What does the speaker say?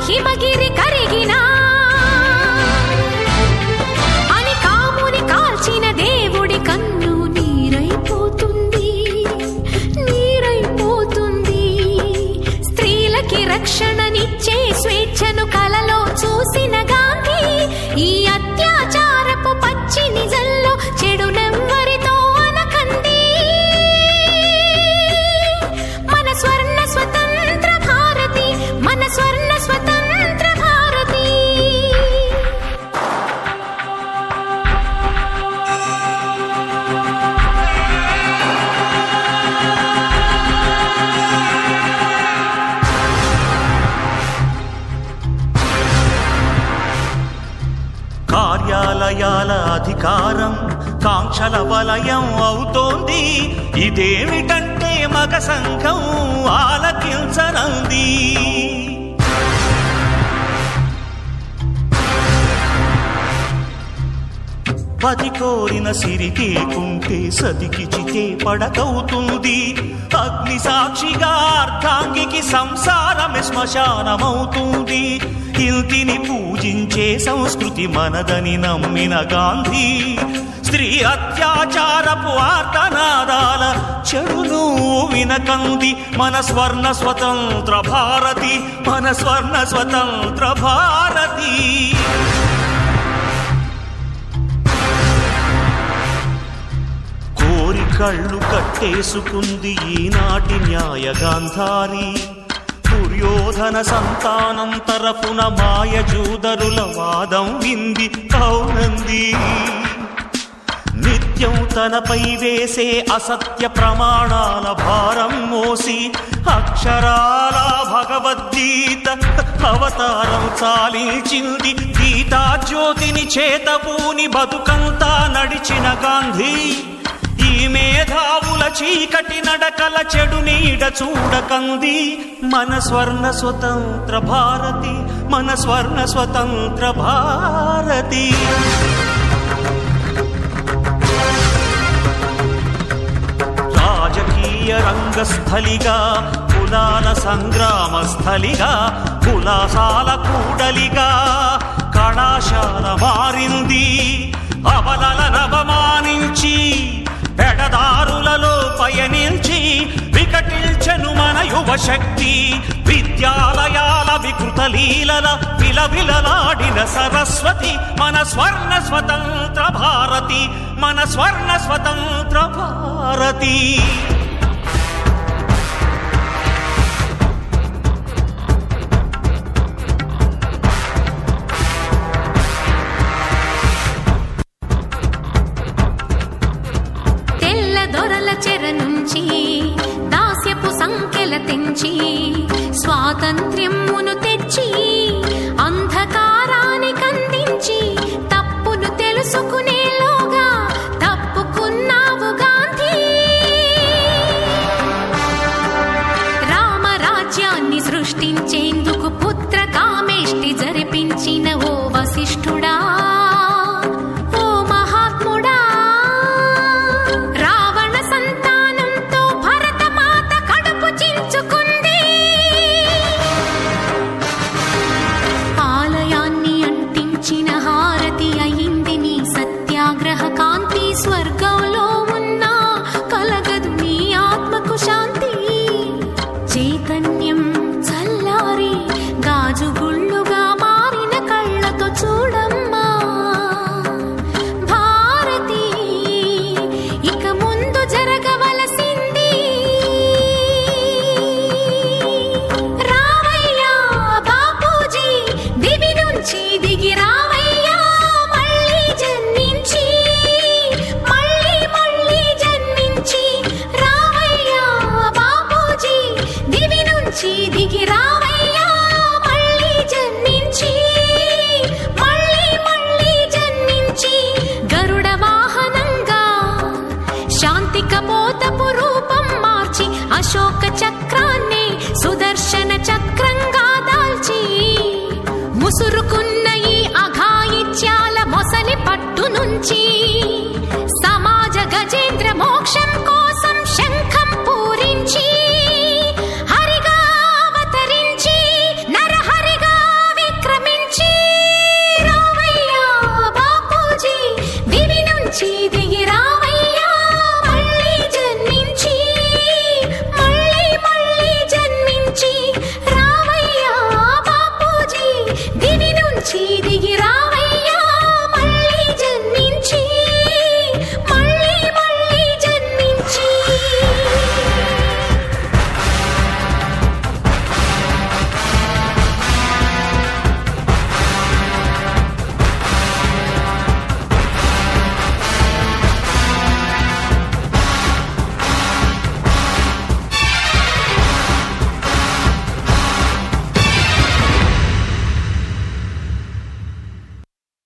హిమగిరి కరిగినా అని కాముని కాల్చిన దేవుడి కన్ను నీరైపోతుంది నీరైపోతుంది స్త్రీలకి రక్షణనిచ్చే స్వేచ్ఛను కలలో చూసిన గాంధీ ఈ అత్యాచారపు పచ్చి నిజంలో చెడునెవ్వరితో అనకండి మన స్వర్ణ స్వతంత్ర భారతి మన స్వర్ణ స్వతంత్ర భారతి కార్యాలయాల అధికారం కాంక్షల వలయం అవుతోంది ఇదేమిటంటే మగ సంఘం ఆలకించనంది పది కోరిన సిరికి కుంటే సతికి చితే పడకవుతుంది అగ్ని సాక్షిగా అర్ధాంగికి సంసారమే శ్మశానమవుతుంది ఇంటిని పూజించే సంస్కృతి మనదని నమ్మిన గాంధీ స్త్రీ అత్యాచారపు ఆర్తనాదాల చెడును వినకంది మన స్వర్ణ స్వతంత్ర భారతి మన స్వర్ణ స్వతంత్ర భారతి కోరి కళ్ళు కట్టేసుకుంది ఈనాటి న్యాయ గాంధారి దుర్యోధన సంతానం తరపున మాయ జూదరుల వాదం వింది అవునంది నిత్యం తనపై వేసే అసత్య ప్రమాణాల భారం మోసి అక్షరాల భగవద్గీత అవతారం చాలించింది గీతా జ్యోతిని చేతపూని బతుకంతా నడిచిన గాంధీ ఈ మేధావుల చీకటి నడకల చెడు నీడ చూడకంది మన స్వర్ణ స్వతంత్ర భారతి మన స్వర్ణ స్వతంత్ర భారతి రాజకీయ రంగస్థలిగా కులాల సంగ్రామ స్థలిగా కులాసాల కూడలిగా కళాశాల మారింది అబలల నవమానించి పెడదారులలో పయనించి వికటిల్చెను మన యువశక్తి విద్యాలయాల వికృత లీలల విలవిలలాడిన సరస్వతి మన స్వర్ణ స్వతంత్ర భారతి మన స్వర్ణ స్వతంత్ర భారతి తెల్ల దొరల చెర నుంచి దాస్యపు సంఖ్యల తెంచి స్వాతంత్ర్యమును తెచ్చి అంధకారాన్ని కందించి తప్పును తెలుసుకునేలోగా తప్పుకున్నావు గాంధీ రామరాజ్యాన్ని సృష్టించేందుకు పుత్ర కామేష్టి జరిపించిన ఓ వశిష్ఠుడా ఓ మహాత్ముడా రావణ సంతానంతో భరతమాత కడుపు చించుకుంది ఆలయాన్ని అంటించిన హారతి అయింది నీ సత్యాగ్రహ కాంతి స్వర్గంలో ఉన్నా కలగదు నీ ఆత్మకు శాంతి చైతన్యం చల్లారి గాజు గుళ్ళుగా మారిన కళ్ళతో చూడమ్మా భారతి ఇక ముందు జరగవలసింది రావయ్యా బాపూజీ దివి నుంచి దిగి రావయ్యా మళ్ళీ జన్మించి మళ్ళీ మళ్ళీ జన్మించి రావయ్యా బాపూజీ దివి నుంచి దిగి రావయ్యా మళ్ళీ జన్మించి మళ్ళీ మళ్ళీ జన్మించి గరుడ వాహనంగా శాంతి కపోతపు రూపం మార్చి అశోక చక్రాన్ని సుదర్శన చక్రంగా దాల్చి ముసురుకున్న ఈ అఘాయిత్యాల మొసలి పట్టు నుంచి